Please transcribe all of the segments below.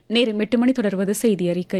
நேரம் எட்டு மணி தொடர்வது செய்தி அறிக்கை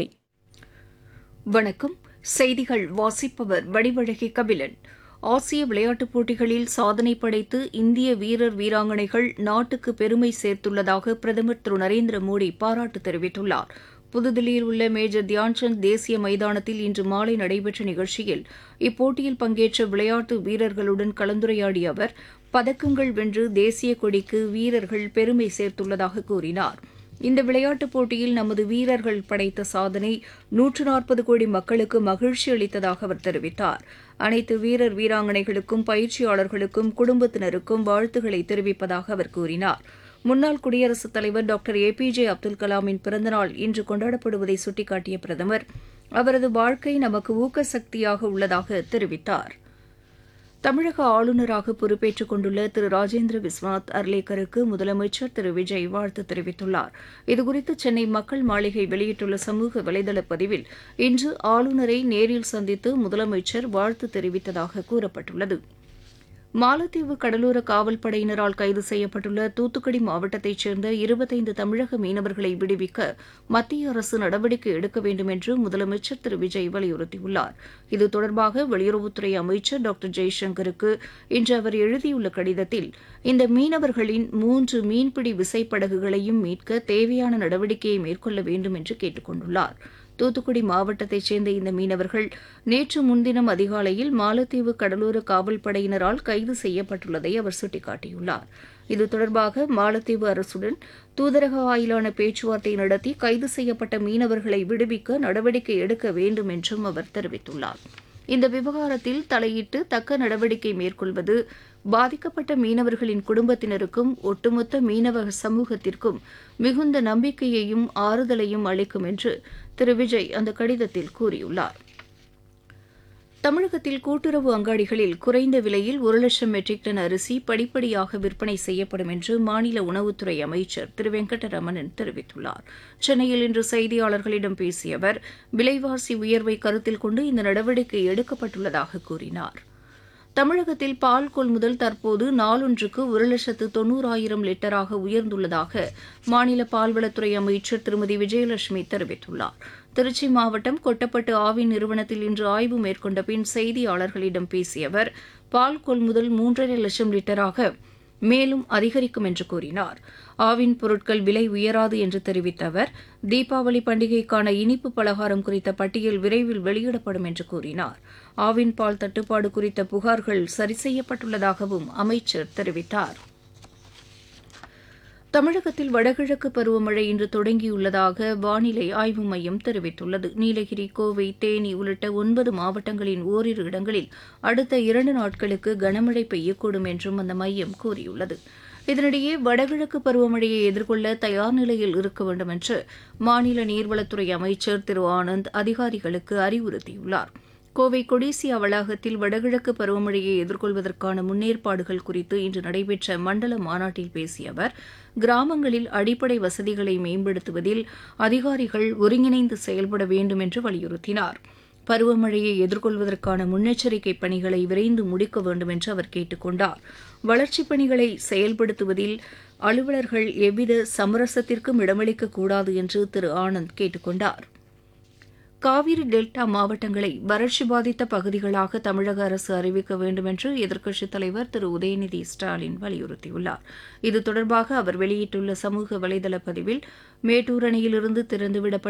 வணக்கம் செய்திகள் வாசிப்பவர் வடிவழகி கபிலன் ஆசிய விளையாட்டுப் போட்டிகளில் சாதனை படைத்து இந்திய வீரர் வீராங்கனைகள் நாட்டுக்கு பெருமை சேர்த்துள்ளதாக பிரதமர் திரு நரேந்திர மோடி பாராட்டு தெரிவித்துள்ளார் புதுதில்லியில் உள்ள மேஜர் தியான்சந்த் தேசிய மைதானத்தில் இன்று மாலை நடைபெற்ற நிகழ்ச்சியில் இப்போட்டியில் பங்கேற்ற விளையாட்டு வீரர்களுடன் கலந்துரையாடிய அவர் பதக்கங்கள் வென்று தேசிய கொடிக்கு வீரர்கள் பெருமை சேர்த்துள்ளதாக கூறினார் இந்த விளையாட்டுப் போட்டியில் நமது வீரர்கள் படைத்த சாதனை நூற்று நாற்பது கோடி மக்களுக்கு மகிழ்ச்சி அளித்ததாக அவர் தெரிவித்தார் அனைத்து வீரர் வீராங்கனைகளுக்கும் பயிற்சியாளர்களுக்கும் குடும்பத்தினருக்கும் வாழ்த்துக்களை தெரிவிப்பதாக அவர் கூறினார் முன்னாள் குடியரசுத் தலைவர் doctor A P J Abdul கலாமின் பிறந்தநாள் இன்று கொண்டாடப்படுவதை சுட்டிக்காட்டிய பிரதமர் அவரது வாழ்க்கை நமக்கு ஊக்க சக்தியாக உள்ளதாக தெரிவித்தார் தமிழக ஆளுநராக பொறுப்பேற்றுக் கொண்டுள்ள திரு ராஜேந்திர விஸ்வநாத் அர்லேக்கருக்கு முதலமைச்சர் திரு விஜய் வாழ்த்து தெரிவித்துள்ளார் இதுகுறித்து சென்னை மக்கள் மாளிகை வெளியிட்டுள்ள சமூக வலைதள பதிவில் இன்று ஆளுநரை நேரில் சந்தித்து முதலமைச்சர் வாழ்த்து தெரிவித்ததாக கூறப்பட்டுள்ளது மாலத்தீவு கடலோர காவல் படையினரால் கைது செய்யப்பட்டுள்ள தூத்துக்குடி மாவட்டத்தைச் சேர்ந்த இருபத்தைந்து தமிழக மீனவர்களை விடுவிக்க மத்திய அரசு நடவடிக்கை எடுக்க வேண்டும் என்று முதலமைச்சர் திரு விஜய் வலியுறுத்தியுள்ளார் இது தொடர்பாக வெளியுறவுத்துறை அமைச்சர் டாக்டர் ஜெய்சங்கருக்கு இன்று அவர் எழுதியுள்ள கடிதத்தில் இந்த மீனவர்களின் மூன்று மீன்பிடி விசைப்படகுகளையும் மீட்க தேவையான நடவடிக்கையை மேற்கொள்ள வேண்டும் என்று கேட்டுக் கொண்டுள்ளார் தூத்துக்குடி மாவட்டத்தைச் சேர்ந்த இந்த மீனவர்கள் நேற்று முன்தினம் அதிகாலையில் மாலத்தீவு கடலோர காவல் படையினரால் கைது செய்யப்பட்டுள்ளதை அவர் சுட்டிக்காட்டியுள்ளார் இது தொடர்பாக மாலத்தீவு அரசுடன் தூதரக வாயிலான பேச்சுவார்த்தை நடத்தி கைது செய்யப்பட்ட மீனவர்களை விடுவிக்க நடவடிக்கை எடுக்க வேண்டும் என்றும் அவர் தெரிவித்துள்ளார் இந்த விவகாரத்தில் தலையிட்டு தக்க நடவடிக்கை மேற்கொள்வது பாதிக்கப்பட்ட மீனவர்களின் குடும்பத்தினருக்கும் ஒட்டுமொத்த மீனவ சமூகத்திற்கும் மிகுந்த நம்பிக்கையையும் ஆறுதலையும் அளிக்கும் என்று திரு விஜய் அந்த கடிதத்தில் கூறியுள்ளார் தமிழகத்தில் கூட்டுறவு அங்காடிகளில் குறைந்த விலையில் ஒரு லட்சம் மெட்ரிக் டன் அரிசி படிப்படியாக விற்பனை செய்யப்படும் என்று மாநில உணவுத்துறை அமைச்சர் திரு வெங்கடரமணன் தெரிவித்துள்ளார் சென்னையில் இன்று செய்தியாளர்களிடம் பேசிய அவர் விலைவாசி உயர்வை கருத்தில் கொண்டு இந்த நடவடிக்கை எடுக்கப்பட்டுள்ளதாக கூறினார் தமிழகத்தில் பால் கொள்முதல் தற்போது நாளொன்றுக்கு ஒரு லட்சத்து தொன்னூறாயிரம் லிட்டராக உயர்ந்துள்ளதாக மாநில பால்வளத்துறை அமைச்சர் திருமதி விஜயலட்சுமி தெரிவித்துள்ளார் திருச்சி மாவட்டம் கொட்டப்பட்டு ஆவின் நிறுவனத்தில் இன்று ஆய்வு மேற்கொண்ட பின் செய்தியாளர்களிடம் பேசிய அவர் பால் கொள்முதல் மூன்றரை லட்சம் லிட்டராக மேலும் அதிகரிக்கும் என்று கூறினார் ஆவின் பொருட்கள் விலை உயராது என்று தெரிவித்த அவர் தீபாவளி பண்டிகைக்கான இனிப்பு பலகாரம் குறித்த பட்டியல் விரைவில் வெளியிடப்படும் என்று கூறினார் ஆவின் பால் தட்டுப்பாடு குறித்த புகார்கள் சரி செய்யப்பட்டுள்ளதாகவும் அமைச்சர் தெரிவித்தார் தமிழகத்தில் வடகிழக்கு பருவமழை இன்று தொடங்கியுள்ளதாக வானிலை ஆய்வு மையம் தெரிவித்துள்ளது நீலகிரி கோவை தேனி உள்ளிட்ட ஒன்பது மாவட்டங்களின் ஓரிரு இடங்களில் அடுத்த இரண்டு நாட்களுக்கு கனமழை பெய்யக்கூடும் என்றும் அந்த மையம் கூறியுள்ளது இதனிடையே வடகிழக்கு பருவமழையை எதிர்கொள்ள தயார் நிலையில் இருக்க வேண்டும் என்று மாநில நீர்வளத்துறை அமைச்சர் திரு ஆனந்த் அதிகாரிகளுக்கு அறிவுறுத்தியுள்ளார் கோவை கொடிசியா வளாகத்தில் வடகிழக்கு பருவமழையை எதிர்கொள்வதற்கான முன்னேற்பாடுகள் குறித்து இன்று நடைபெற்ற மண்டல மாநாட்டில் பேசிய அவர் கிராமங்களில் அடிப்படை வசதிகளை மேம்படுத்துவதில் அதிகாரிகள் ஒருங்கிணைந்து செயல்பட வேண்டும் என்று வலியுறுத்தினார் பருவமழையை எதிர்கொள்வதற்கான முன்னெச்சரிக்கை பணிகளை விரைந்து முடிக்க வேண்டும் என்று அவர் கேட்டுக் கொண்டார் வளர்ச்சிப் பணிகளை செயல்படுத்துவதில் அலுவலர்கள் எவ்வித சமரசத்திற்கும் இடமளிக்கக்கூடாது என்று திரு ஆனந்த் கேட்டுக் கொண்டார் காவிரி டெல்டா மாவட்டங்களை வறட்சி பாதித்த பகுதிகளாக தமிழக அரசு அறிவிக்க வேண்டும் என்று எதிர்க்கட்சித் தலைவர் திரு உதயநிதி ஸ்டாலின் வலியுறுத்தியுள்ளார் இது தொடர்பாக அவர் வெளியிட்டுள்ள சமூக வலைதள பதிவில் மேட்டூர் அணையிலிருந்து திறந்துவிடப்பட்ட